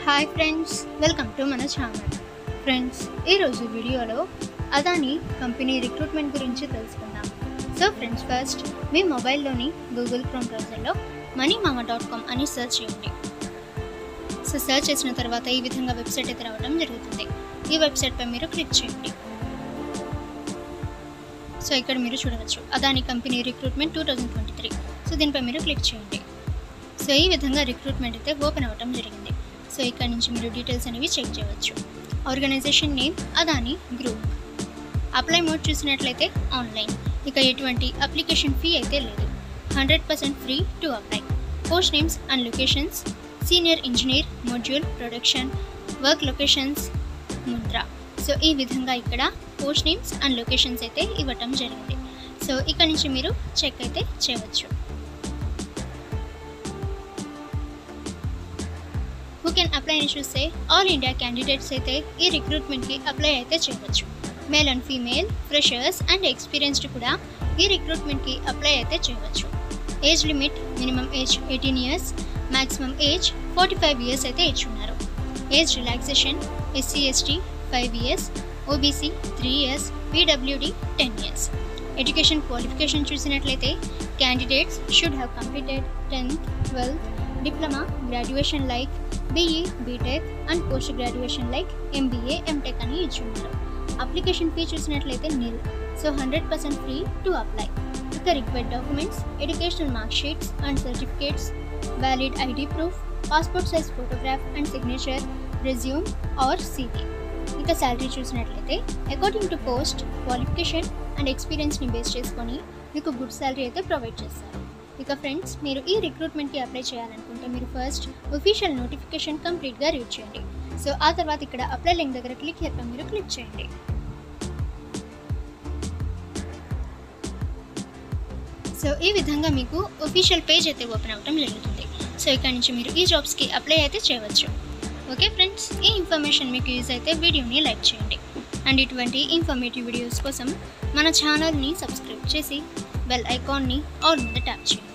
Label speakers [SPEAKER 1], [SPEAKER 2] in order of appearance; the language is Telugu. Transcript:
[SPEAKER 1] హాయ్ ఫ్రెండ్స్ వెల్కమ్ టు మన ఛానల్ ఫ్రెండ్స్ ఈరోజు వీడియోలో అదాని కంపెనీ రిక్రూట్మెంట్ గురించి తెలుసుకుందాం సో ఫ్రెండ్స్ ఫస్ట్ మీ మొబైల్లోని గూగుల్ క్రోమ్ బ్రౌజర్లో మనీ మామ డాట్ కామ్ అని సెర్చ్ చేయండి సో సెర్చ్ చేసిన తర్వాత ఈ విధంగా వెబ్సైట్ అయితే రావడం జరుగుతుంది ఈ వెబ్సైట్పై మీరు క్లిక్ చేయండి సో ఇక్కడ మీరు చూడవచ్చు Adani company recruitment two thousand twenty three so దీనిపై మీరు క్లిక్ చేయండి సో ఈ విధంగా రిక్రూట్మెంట్ అయితే ఓపెన్ అవ్వడం జరిగింది సో ఇక్కడ నుంచి మీరు డీటెయిల్స్ అనేవి చెక్ చేయవచ్చు organisation name Adani group apply mode చూసినట్లయితే ఆన్లైన్ ఇక ఎటువంటి అప్లికేషన్ ఫీ అయితే లేదు hundred percent free to apply post names and locations senior engineer module production work locations Mundra so ఈ విధంగా ఇక్కడ పోస్ట్ నేమ్స్ అండ్ లొకేషన్స్ అయితే ఇవ్వటం జరిగింది సో ఇక్కడ నుంచి మీరు చెక్ అయితే చేయవచ్చు హూ కెన్ అప్లై అని చూస్తే ఆల్ ఇండియా క్యాండిడేట్స్ అయితే ఈ రిక్రూట్మెంట్కి అప్లై అయితే చేయవచ్చు male and female freshers and experienced కూడా ఈ రిక్రూట్మెంట్కి అప్లై అయితే చేయవచ్చు age limit minimum age eighteen years maximum age forty five years అయితే ఇచ్చున్నారు age relaxation SC ST five years OBC three years PWD ten years education qualification చూసినట్లయితే candidates should have completed tenth twelfth diploma graduation like BE BTech and post graduation like MBA MTech అని ఇచ్చున్నారు అప్లికేషన్ ఫీ చూసినట్లయితే nil so hundred percent free to apply ఇక required documents educational mark sheets and certificates valid ID proof passport size photograph and signature resume or CV ఇక శాలరీ చూసినట్లయితే according to post qualification and ఎక్స్పీరియన్స్ని బేస్ చేసుకొని మీకు గుడ్ శాలరీ అయితే ప్రొవైడ్ చేస్తారు ఇక ఫ్రెండ్స్ మీరు ఈ రిక్రూట్మెంట్కి అప్లై చేయాలనుకుంటే మీరు ఫస్ట్ ఒఫీషియల్ నోటిఫికేషన్ కంప్లీట్గా రీడ్ చేయండి సో ఆ తర్వాత ఇక్కడ అప్లై లింక్ దగ్గర క్లిక్ చేయక మీరు క్లిక్ చేయండి సో ఈ విధంగా మీకు ఒఫీషియల్ పేజ్ అయితే ఓపెన్ అవ్వడం జరుగుతుంది సో ఇక్కడ నుంచి మీరు ఈ జాబ్స్కి అప్లై అయితే చేయవచ్చు ఓకే ఫ్రెండ్స్ ఈ ఇన్ఫర్మేషన్ మీకు యూజ్ అయితే వీడియోని లైక్ చేయండి అండ్ ఇటువంటి ఇన్ఫర్మేటివ్ వీడియోస్ కోసం మన ఛానల్ని సబ్స్క్రైబ్ చేసి బెల్ ఐకాన్ని ఆల్ మీద ట్యాప్ చేయండి